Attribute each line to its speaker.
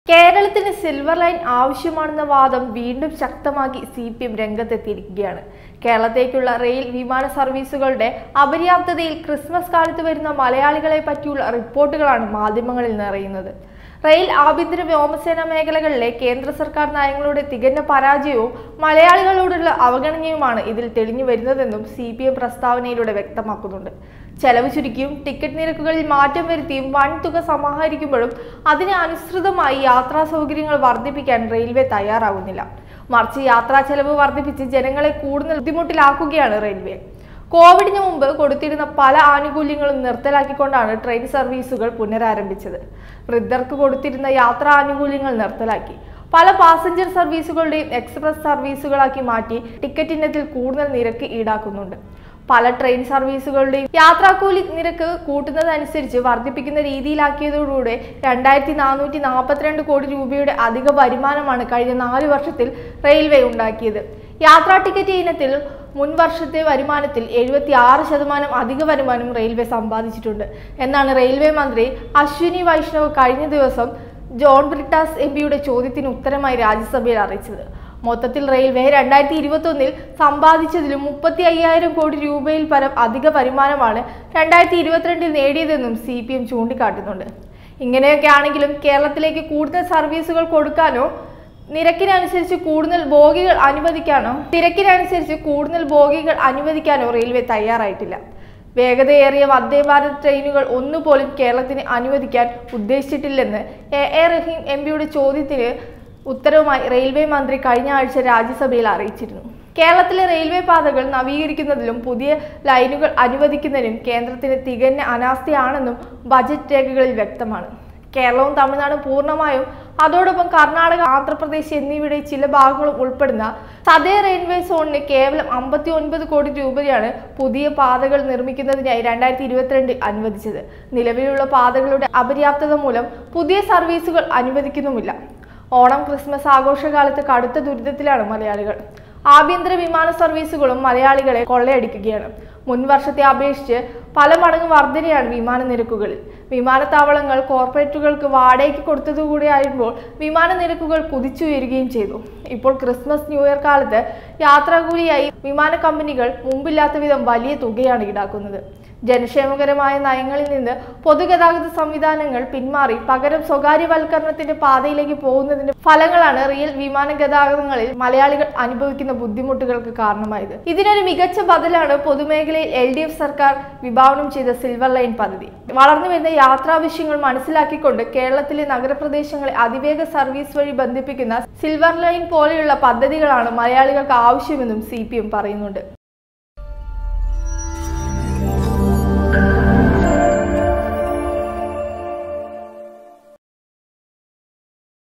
Speaker 1: കേരളത്തിന് silver line ആവശ്യമാണെന്ന വാദം വീണ്ടും ശക്തമാക്കി സി പി എം രംഗത്തെത്തിയിരിക്കുകയാണ് കേരളത്തേക്കുള്ള റെയിൽ വിമാന സർവീസുകളുടെ അപര്യാപ്തതയിൽ ക്രിസ്മസ് കാലത്ത് വരുന്ന മലയാളികളെ പറ്റിയുള്ള റിപ്പോർട്ടുകളാണ് മാധ്യമങ്ങളിൽ നിറയുന്നത് റെയിൽ ആഭ്യന്തര വ്യോമസേന മേഖലകളിലെ കേന്ദ്ര സർക്കാർ നയങ്ങളുടെ തികഞ്ഞ പരാജയവും മലയാളികളോടുള്ള അവഗണനയുമാണ് ഇതിൽ തെളിഞ്ഞു വരുന്നതെന്നും സി പി എം പ്രസ്താവനയിലൂടെ വ്യക്തമാക്കുന്നുണ്ട് ചെലവ് ചുരുക്കിയും ടിക്കറ്റ് നിരക്കുകളിൽ മാറ്റം വരുത്തിയും വൻ തുക സമാഹരിക്കുമ്പോഴും അതിന് അനുസൃതമായി യാത്രാ സൗകര്യങ്ങൾ വർദ്ധിപ്പിക്കാൻ റെയിൽവേ തയ്യാറാകുന്നില്ല മറിച്ച് യാത്രാ ചെലവ് വർദ്ധിപ്പിച്ച് ജനങ്ങളെ കൂടുതൽ ബുദ്ധിമുട്ടിലാക്കുകയാണ് റെയിൽവേ കോവിഡിന് മുമ്പ് കൊടുത്തിരുന്ന പല ആനുകൂല്യങ്ങളും നിർത്തലാക്കിക്കൊണ്ടാണ് ട്രെയിൻ സർവീസുകൾ പുനരാരംഭിച്ചത് വൃദ്ധർക്ക് കൊടുത്തിരുന്ന യാത്രാ ആനുകൂല്യങ്ങൾ നിർത്തലാക്കി പല പാസഞ്ചർ സർവീസുകളുടെയും എക്സ്പ്രസ് സർവീസുകളാക്കി മാറ്റി ടിക്കറ്റ് ഇനത്തിൽ കൂടുതൽ നിരക്ക് ഈടാക്കുന്നുണ്ട് പല ട്രെയിൻ സർവീസുകളുടെയും യാത്രാക്കൂലി നിരക്ക് കൂട്ടുന്നതനുസരിച്ച് വർദ്ധിപ്പിക്കുന്ന രീതിയിലാക്കിയതോടുകൂടെ രണ്ടായിരത്തി നാനൂറ്റി നാൽപ്പത്തിരണ്ട് കോടി രൂപയുടെ അധിക വരുമാനമാണ് കഴിഞ്ഞ നാല് വർഷത്തിൽ റെയിൽവേ ഉണ്ടാക്കിയത് യാത്രാ ടിക്കറ്റ് ഇനത്തിൽ മുൻ വർഷത്തെ വരുമാനത്തിൽ എഴുപത്തി ആറ് ശതമാനം അധിക വരുമാനം റെയിൽവേ സമ്പാദിച്ചിട്ടുണ്ട് എന്നാണ് റെയിൽവേ മന്ത്രി അശ്വിനി വൈഷ്ണവ് കഴിഞ്ഞ ദിവസം ജോൺ ബ്രിട്ടാസ് എം പിയുടെ ചോദ്യത്തിന് ഉത്തരമായി രാജ്യസഭയിൽ അറിയിച്ചത് മൊത്തത്തിൽ റെയിൽവേ രണ്ടായിരത്തി ഇരുപത്തൊന്നിൽ സമ്പാദിച്ചതിലും മുപ്പത്തി അയ്യായിരം കോടി രൂപയിൽ പരം അധിക വരുമാനമാണ് രണ്ടായിരത്തി ഇരുപത്തിരണ്ടിൽ നേടിയതെന്നും സി പി എം ചൂണ്ടിക്കാട്ടുന്നുണ്ട് ഇങ്ങനെയൊക്കെ ആണെങ്കിലും കേരളത്തിലേക്ക് കൂടുതൽ സർവീസുകൾ കൊടുക്കാനോ നിരക്കിനനുസരിച്ച് കൂടുതൽ ബോഗികൾ അനുവദിക്കാനോ തിരക്കിനനുസരിച്ച് കൂടുതൽ ബോഗികൾ അനുവദിക്കാനോ റെയിൽവേ തയ്യാറായിട്ടില്ല വേഗതയേറിയ വന്ദേ ഭാരത് ട്രെയിനുകൾ ഒന്നുപോലും കേരളത്തിന് അനുവദിക്കാൻ ഉദ്ദേശിച്ചിട്ടില്ലെന്ന് എ എ റഹീം എം പിയുടെ ചോദ്യത്തിന് ഉത്തരവുമായി റെയിൽവേ മന്ത്രി കഴിഞ്ഞ ആഴ്ച രാജ്യസഭയിൽ അറിയിച്ചിരുന്നു കേരളത്തിലെ റെയിൽവേ പാതകൾ നവീകരിക്കുന്നതിലും പുതിയ ലൈനുകൾ അനുവദിക്കുന്നതിലും കേന്ദ്രത്തിന് തികഞ്ഞ അനാസ്ഥയാണെന്നും ബജറ്റ് രേഖകളിൽ വ്യക്തമാണ് കേരളവും തമിഴ്നാടും പൂർണ്ണമായും അതോടൊപ്പം കർണാടക ആന്ധ്രാപ്രദേശ് എന്നിവയുടെ ചില ഭാഗങ്ങളും ഉൾപ്പെടുന്ന സതേ റെയിൽവേ സോണിന് കേവലം അമ്പത്തി ഒൻപത് കോടി രൂപയാണ് പുതിയ പാതകൾ നിർമ്മിക്കുന്നതിനായി രണ്ടായിരത്തി ഇരുപത്തിരണ്ടിൽ അനുവദിച്ചത് നിലവിലുള്ള പാതകളുടെ അപര്യാപ്തത മൂലം പുതിയ സർവീസുകൾ അനുവദിക്കുന്നുമില്ല ഓണം ക്രിസ്മസ് ആഘോഷകാലത്ത് കടുത്ത ദുരിതത്തിലാണ് മലയാളികൾ ആഭ്യന്തര വിമാന സർവീസുകളും മലയാളികളെ കൊള്ളയടിക്കുകയാണ് മുൻ വർഷത്തെ അപേക്ഷിച്ച് പല മടങ്ങ് വർധനയാണ് വിമാന നിരക്കുകളിൽ വിമാനത്താവളങ്ങൾ കോർപ്പറേറ്റുകൾക്ക് വാടകയ്ക്ക് കൊടുത്തതുകൂടി ആയപ്പോൾ വിമാന നിരക്കുകൾ കുതിച്ചുയരുകയും ചെയ്തു ഇപ്പോൾ ക്രിസ്മസ് ന്യൂ ഇയർ കാലത്ത് യാത്രാകൂലിയായി വിമാന കമ്പനികൾ മുമ്പില്ലാത്ത വിധം വലിയ തുകയാണ് ഈടാക്കുന്നത് ജനക്ഷേമകരമായ നയങ്ങളിൽ നിന്ന് പൊതുഗതാഗത സംവിധാനങ്ങൾ പിന്മാറി പകരം സ്വകാര്യവൽക്കരണത്തിന്റെ പാതയിലേക്ക് പോകുന്നതിന്റെ ഫലങ്ങളാണ് റിയൽ വിമാന ഗതാഗതങ്ങളിൽ മലയാളികൾ അനുഭവിക്കുന്ന ബുദ്ധിമുട്ടുകൾക്ക് കാരണമായത് ഇതിനൊരു മികച്ച ബദലാണ് പൊതുമേഖലയിൽ എൽ ഡി എഫ് സർക്കാർ വിഭാവനം ചെയ്ത സിൽവർ ലൈൻ പദ്ധതി വളർന്നു വരുന്ന യാത്രാവശ്യങ്ങൾ മനസ്സിലാക്കിക്കൊണ്ട് കേരളത്തിലെ നഗരപ്രദേശങ്ങളെ അതിവേഗ സർവീസ് വഴി ബന്ധിപ്പിക്കുന്ന സിൽവർ ലൈൻ പോലെയുള്ള പദ്ധതികളാണ് മലയാളികൾക്ക് ആവശ്യമെന്നും സി പറയുന്നുണ്ട്